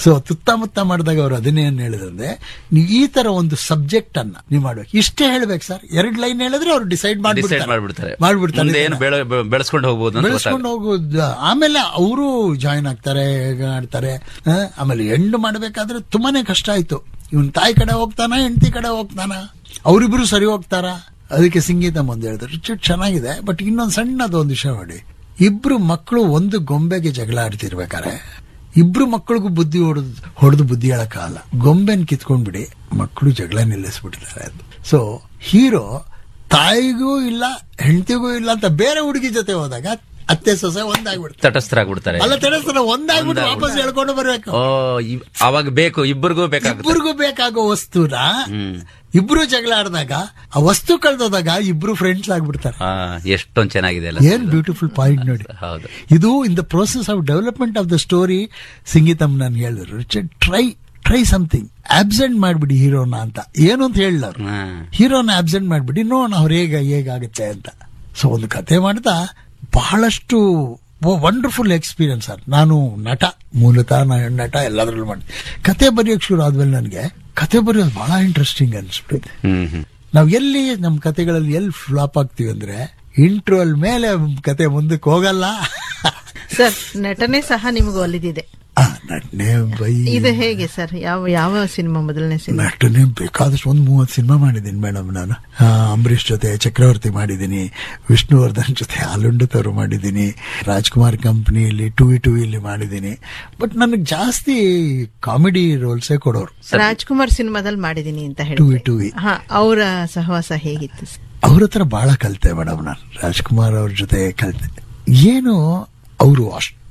So ತುತ್ತಮುತ್ತ ಮಾಡಿದಾಗ ಅವ್ರು ಅದನ್ನೇನು ಹೇಳಿದ್ರೆ ನೀವು ಈ ತರ ಒಂದು ಸಬ್ಜೆಕ್ಟ್ ಅನ್ನ ನೀವು ಮಾಡ್ಬೇಕು ಇಷ್ಟೇ ಹೇಳ್ಬೇಕು ಸರ್ ಎರಡ್ ಲೈನ್ ಹೇಳಿದ್ರೆ ಅವ್ರು ಡಿಸೈಡ್ ಡಿಸೈಡ್ ಮಾಡ್ಬಿಡ್ತಾರೆ ಮಾಡ್ಬಿಡ್ತಾರೆ ಮುಂದೆ ಏನು ಬೆಳೆ- ಬೆ- ಬೆಳೆಸ್ಕೊಂಡು ಹೋಗ್ಬೋದು ಅಂತ ಬೆಳೆಸ್ಕೊಂಡು ಹೋಗೋದು ಆಮೇಲೆ ಅವರು ಜಾಯಿನ್ ಆಗ್ತಾರೆ ಹೇಗೆ ಆಡ್ತಾರೆ ಆ, ಆಮೇಲೆ ಹೆಣ್ಣು ಮಾಡ್ಬೇಕಾದ್ರೆ ತುಂಬಾನೇ ಕಷ್ಟ ಆಯ್ತು ಇವನ್ ತಾಯಿ ಕಡೆ ಹೋಗ್ತಾನ ಹೆಂಡತಿ ಕಡೆ ಹೋಗ್ತಾನ ಅವರಿಬ್ರು ಸರಿ ಹೋಗ್ತಾರ ಅದಕ್ಕೆ ಸಂಗೀತ ಮುಂದೆ ಹೇಳಿದ್ರು ರಿಚರ್ಡ್ ಚೆನ್ನಾಗಿದೆ ಬಟ್ ಇನ್ನೊಂದು ಸಣ್ಣದ ಒಂದು ವಿಷಯ ನೋಡಿ ಇಬ್ರು ಮಕ್ಕಳು ಒಂದು ಗೊಂಬೆಗೆ ಜಗಳ ಆಡ್ತಿರ್ಬೇಕಾರೆ ಇಬ್ರು ಮಕ್ಕಳಿಗೂ ಬುದ್ಧಿ ಹೊಡೆದು ಹೊಡೆದು ಬುದ್ಧಿ ಹೇಳಕ್ಕಾಗಲ್ಲ ಗೊಂಬೆನ್ ಕಿತ್ಕೊಂಡ್ಬಿಡಿ ಮಕ್ಕಳು ಜಗಳ ನಿಲ್ಲಿಸ್ಬಿಡ್ತಾರೆ ಅಂತ ಸೊ ಹೀರೋ ತಾಯಿಗೂ ಇಲ್ಲ ಹೆಂಡತಿಗೂ ಇಲ್ಲ ಅಂತ ಬೇರೆ ಹುಡುಗಿ ಜೊತೆ ಹೋದಾಗ ಅತ್ತೆ ಸೊಸೆ ಒಂದಾಗ್ಬಿಡ್ತಾರೆ ತಟಸ್ಥರಾಗ್ಬಿಡ್ತಾರೆ ಅಲ್ಲ ತಿಳಿಸ್ತಾರೆ ಒಂದಾಗ್ಬಿಟ್ಟು ಒಂದಾಗ್ಬಿಟ್ಟು. ವಾಪಸ್ ಹೇಳ್ಕೊಂಡು ಬರ್ಬೇಕು ಓ ಇವ್- ಅವಾಗ ಬೇಕು ಇಬ್ಬರಿಗೂ ಬೇಕಾಗುತ್ತೆ ಇಬ್ಬರಿಗೂ ಬೇಕಾಗೋ ವಸ್ತುನ ಹ್ಮ್ ಇಬ್ರು ಜಗಳ ಆಡಿದಾಗ ಆ ವಸ್ತು ಕಳ್ದೋದಾಗ ಇಬ್ರು ಫ್ರೆಂಡ್ಸ್ ಆಗ್ಬಿಡ್ತಾರೆ ಆ, ಎಷ್ಟೊಂದ್ ಚೆನ್ನಾಗಿದೆ ಅಲ್ಲ ಏನ್ ಬ್ಯೂಟಿಫುಲ್ ಪಾಯಿಂಟ್ ನೋಡಿ ಹೌದು ಇದು in the process of development of the story ಸಂಗೀತಂ ನಾನು ಹೇಳಿದ್ರು Richard try try something absent ಮಾಡ್ಬಿಡಿ ಹೀರೋನ ಅಂತ ಏನು ಅಂತ ಹೇಳಿಲ್ಲ ಹಾ. ಹೀರೋನ ಆಬ್ಸೆಂಟ್ ಮಾಡ್ಬಿಡಿ ನೋಡೋಣ ಅವ್ರು ಹೇಗ ಹೇಗಾಗುತ್ತೆ ಅಂತ ಸೊ ಒಂದು ಕತೆ ಮಾಡ್ತಾ ಬಹಳಷ್ಟು ವಂಡರ್ಫುಲ್ ಎಕ್ಸ್ಪೀರಿಯನ್ಸ್ ಸರ್ ನಾನು ನಟ ಮೂಲತಃ ನಾನು ನಟ ಎಲ್ಲದರಲ್ಲೂ ಮಾಡಿ ಕತೆ ಬರೆಯೋಕೆ ಶುರು ಆದ್ಮೇಲೆ ನನಗೆ ಕತೆ ಬರೆಯೋದು ಬಹಳ ಇಂಟ್ರೆಸ್ಟಿಂಗ್ ಅನ್ಸ್ಬಿಟ್ಟಿದೆ ಹ್ಮ್ ಹ್ಮ್ ನಾವು ಎಲ್ಲಿ ನಮ್ಮ ಕತೆಗಳಲ್ಲಿ ಎಲ್ಲಿ ಫ್ಲಾಪ್ ಆಗ್ತೀವಿ ಅಂದ್ರೆ ಇಂಟ್ರೋಲ್ ಮೇಲೆ ಕತೆ ಮುಂದಕ್ಕೆ ಹೋಗಲ್ಲ ಸರ್ ನಟನೆ ಸಹ ನಿಮಗೆ ಒಲಿದಿದೆ ಆ, ನಟನೆ ಬೈ ಇದು ಹೇಗೆ ಸರ್ ಯಾವ ಯಾವ ಸಿನಿಮಾ ಮೊದಲನೇ ಸಿನಿಮಾ ನಟನೆ ಬೇಕಾದಷ್ಟು ಒಂದು ಮೂವತ್ತು ಸಿನಿಮಾ ಮಾಡಿದ್ದೀನಿ ಮೇಡಮ್ ನಾನು ಆ, ಅಂಬರೀಷ್ ಜೊತೆ ಚಕ್ರವರ್ತಿ ಮಾಡಿದ್ದೀನಿ ವಿಷ್ಣುವರ್ಧನ್ ಜೊತೆ ಆಲುಂಡತವರು ಮಾಡಿದ್ದೀನಿ ರಾಜ್ಕುಮಾರ್ ಕಂಪ್ನಿಯಲ್ಲಿ ಟು ವಿ ಟು ಇಲ್ಲಿ ಮಾಡಿದ್ದೀನಿ ಬಟ್ ನನಗೆ ಜಾಸ್ತಿ ಕಾಮಿಡಿ ರೋಲ್ಸೇ ಕೊಡೋರು ರಾಜ್ಕುಮಾರ್ ಸಿನಿಮಾದಲ್ಲಿ ಮಾಡಿದೀನಿ ಅಂತ ಟು ವಿ ಹೇಳಿ ಟು ವಿ ಹಾ ಅವರ ಸಹವಾಸ ಹೇಗಿತ್ತು ಸರ್? ಅವ್ರ ಹತ್ರ ಬಹಳ ಕಲಿತೆ ಮೇಡಮ್ ನಾನು ರಾಜ್ಕುಮಾರ್ ಅವ್ರ ಜೊತೆ ಕಲಿತೆ ಏನು ಅವರು ಅಷ್ಟು